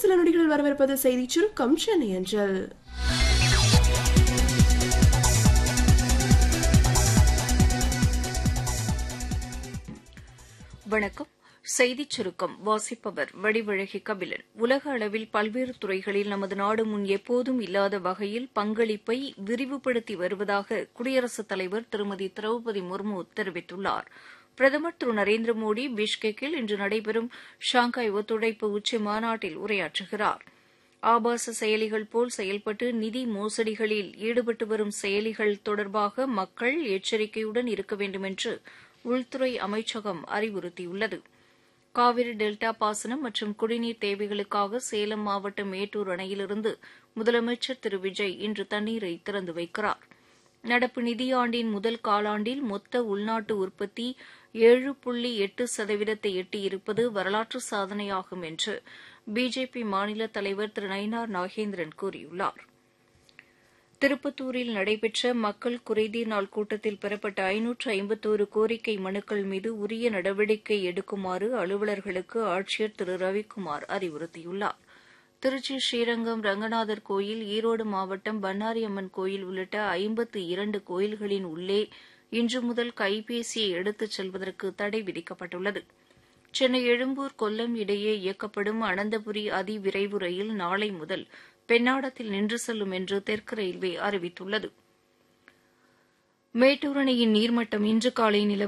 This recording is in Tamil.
சில நொடிகளில் வரவிருப்பது செய்தி சுருக்கம் சென்னை அஞ்சல் வணக்கம் செய்திச் சுருக்கம் வாசிப்பவர் வடிவழகி கபிலன் உலக அளவில் பல்வேறு துறைகளில் நமது நாடு முன் எப்போதும் இல்லாத வகையில் பங்களிப்பை விரிவுபடுத்தி வருவதாக குடியரசுத் தலைவர் திருமதி திரௌபதி முர்மு தெரிவித்துள்ளார் பிரதமர் திரு நரேந்திர மோடி பிஷ்கெக்கில் இன்று நடைபெறும் ஷாங்காய் ஒத்துழைப்பு உச்சி மாநாட்டில் உரையாற்றுகிறார் ஆபாச செயலிகள் போல் செயல்பட்டு நிதி மோசடிகளில் ஈடுபட்டு வரும் செயலிகள் தொடர்பாக மக்கள் எச்சரிக்கையுடன் இருக்க வேண்டுமென்று உள்துறை அமைச்சகம் அறிவுறுத்தியுள்ளது காவிரி டெல்டா பாசனம் மற்றும் குடிநீர் தேவைகளுக்காக சேலம் மாவட்டம் மேட்டூர் அணையிலிருந்து முதலமைச்சர் திரு விஜய் இன்று தண்ணீரை திறந்து வைக்கிறார் நடப்பு நிதியாண்டின் முதல் காலாண்டில் மொத்த உள்நாட்டு உற்பத்தி ஏழு புள்ளி எட்டு சதவீதத்தை எட்டியிருப்பது வரலாற்று சாதனையாகும் என்று பிஜேபி மாநில தலைவர் திரு நயினார் நாகேந்திரன் கூறியுள்ளார் திருப்பத்தூரில் நடைபெற்ற மக்கள் குறைதீர் நாள் கூட்டத்தில் பெறப்பட்ட ஐநூற்று ஐம்பத்தோரு கோரிக்கை மனுக்கள் மீது உரிய நடவடிக்கை எடுக்குமாறு அலுவலர்களுக்கு ஆட்சியர் திரு ரவிக்குமார் அறிவுறுத்தியுள்ளார் திருச்சி ஸ்ரீரங்கம் ரங்கநாதர் கோயில் ஈரோடு மாவட்டம் பன்னாரியம்மன் கோயில் உள்ளிட்ட ஐம்பத்து இரண்டு கோயில்களின் உள்ளே இன்று முதல் கைபேசியை எடுத்துச் செல்வதற்கு தடை விதிக்கப்பட்டுள்ளது சென்னை எழும்பூர் கொல்லம் இடையே இயக்கப்படும் அனந்தபுரி அதிவிரைவு ரயில் நாளை முதல் பெண்ணாடத்தில் நின்று செல்லும் என்று தெற்கு ரயில்வே அறிவித்துள்ளது மேட்டூர் அணையின் நீர்மட்டம் இன்று காலை நிலவ